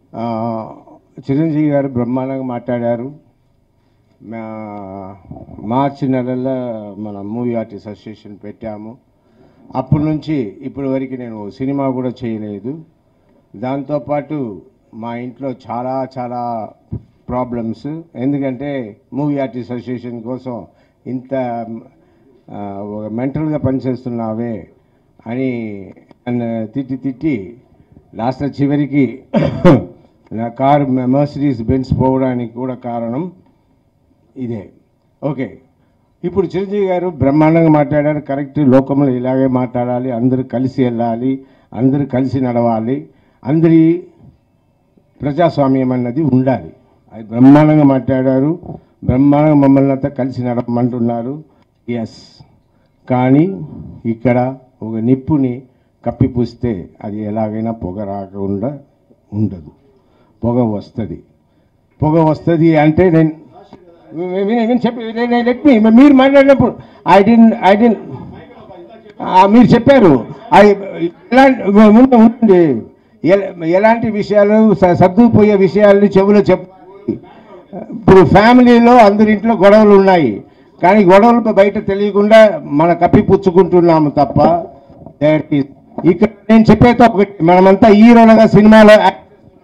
ఆ, చిరంజీవి గారు బ్రహ్మాండంగా మాట్లాడారు మా- మార్చి నెలలో మన మూవీ ఆర్టిస్ట్ అసోసియేషన్ పెట్టాము అప్పటి నుంచి ఇప్పటి వరకు నేను సినిమా కూడా చేయలేదు దాంతోపాటు మా ఇంట్లో చాలా చాలా ప్రాబ్లమ్స్ ఎందుకంటే మూవీ ఆర్టిస్ట్ అసోసియేషన్ కోసం ఇంత ఆ, ఒక మెంటల్గా పనిచేస్తున్నావే అని నన్ను తిట్టి తిట్టి లాస్ట్ చివరికి నా కారు మర్సిడీస్ బెన్స్ పోవడానికి కూడా కారణం ఇదే ఓకే ఇప్పుడు చిరంజీవి గారు బ్రహ్మాండంగా మాట్లాడారు కరెక్ట్ లోకంలో ఇలాగే మాట్లాడాలి అందరూ కలిసి వెళ్ళాలి అందరూ కలిసి నడవాలి అందరి ప్రజాస్వామ్యం అన్నది ఉండాలి అది బ్రహ్మాండంగా మాట్లాడారు బ్రహ్మాండంగా మమ్మల్ని అంతా కలిసి నడపమంటున్నారు ఎస్ కానీ ఇక్కడ ఒక నిప్పుని కప్పిపూస్తే అది ఎలాగైనా పొగ రాకుండా ఉండదు పొగ వస్తుంది పొగ వస్తుంది అంటే నేను నేను చెప్పి లెట్ మీ మీరు మాట్లాడినప్పుడు ఐ డి ఐ డి మీరు చెప్పారు అది ఎలాంటి ముందు ఉంటుంది ఎల- ఎలాంటి విషయాలు స- సర్దుకుపోయే విషయాలు చెవులో చెప్పాలి ఇప్పుడు ఫ్యామిలీలో అందరి ఇంట్లో గొడవలు ఉన్నాయి కానీ గొడవలు బయట తెలియకుండా మన కప్పిపుచ్చుకుంటున్నాము తప్ప that is- ఇక్కడ నేను చెప్పేది ఒకటి మనమంతా హీరోలుగా సినిమాలో యాక్ట్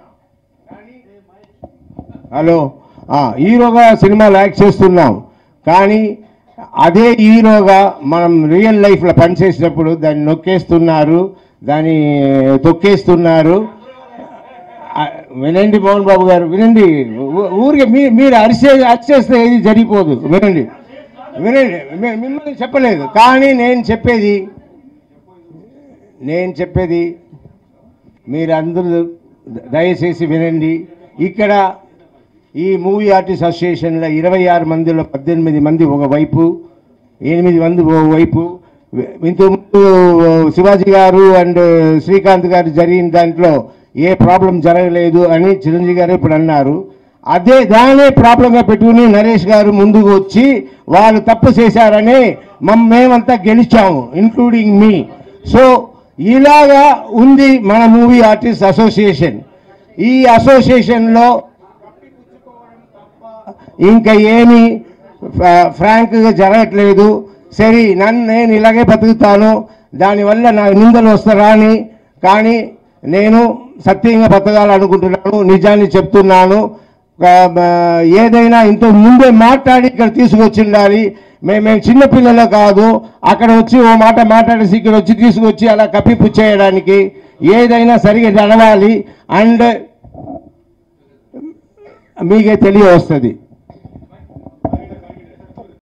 హలో ఆ, హీరోగా సినిమాలో యాక్ట్ చేస్తున్నాం కానీ అదే హీరోగా మనం రియల్ లైఫ్లో పనిచేసినప్పుడు దాన్ని నొక్కేస్తున్నారు దాన్ని తొక్కేస్తున్నారు ఆ, వినండి మోహన్ బాబు గారు వినండి ఊ- ఊరికే మీ మీరు అరిసే అరిచేస్తే ఏది జరిగిపోదు వినండి వినండి మి- మిమ్మల్ని చెప్పలేదు కానీ నేను చెప్పేది నేను చెప్పేది మీరందరూ దయచేసి వినండి ఇక్కడ ఈ మూవీ ఆర్టిస్ట్ అసోసియేషన్లో ఇరవై ఆరు మందిలో పద్దెనిమిది మంది ఒకవైపు ఎనిమిది మంది ఒకవైపు ఇంతకుముందు శివాజీ గారు అండ్ శ్రీకాంత్ గారు జరిగిన దాంట్లో ఏ ప్రాబ్లం జరగలేదు అని చిరంజీవి గారు ఇప్పుడు అన్నారు అదే దానే ప్రాబ్లంగా పెట్టుకుని నరేష్ గారు ముందుకు వచ్చి వాళ్ళు తప్పు చేశారని మమ్ మేమంతా గెలిచాము ఇంక్లూడింగ్ మీ సో ఇలాగా ఉంది మన మూవీ ఆర్టిస్ట్ అసోసియేషన్ ఈ అసోసియేషన్లో ఇంకా ఏమి ఫ్రా- ఫ్రాంక్గా జరగట్లేదు సరే నన్ను నేను ఇలాగే బతుకుతాను దానివల్ల నా నిందలు వస్తారా అని కానీ నేను సత్యంగా బతకాలనుకుంటున్నాను నిజాన్ని చెప్తున్నాను కా- బ- ఏదైనా ఇంత ముందే మాట్లాడి ఇక్కడ తీసుకొచ్చి ఉండాలి మేము మేము చిన్నపిల్లలు కాదు అక్కడ వచ్చి ఓ మాట మాట్లాడేసి ఇక్కడ వచ్చి తీసుకొచ్చి అలా కప్పిపుచ్చేయడానికి ఏదైనా సరిగా నడవాలి అండ్ మీకే తెలియ వస్తుంది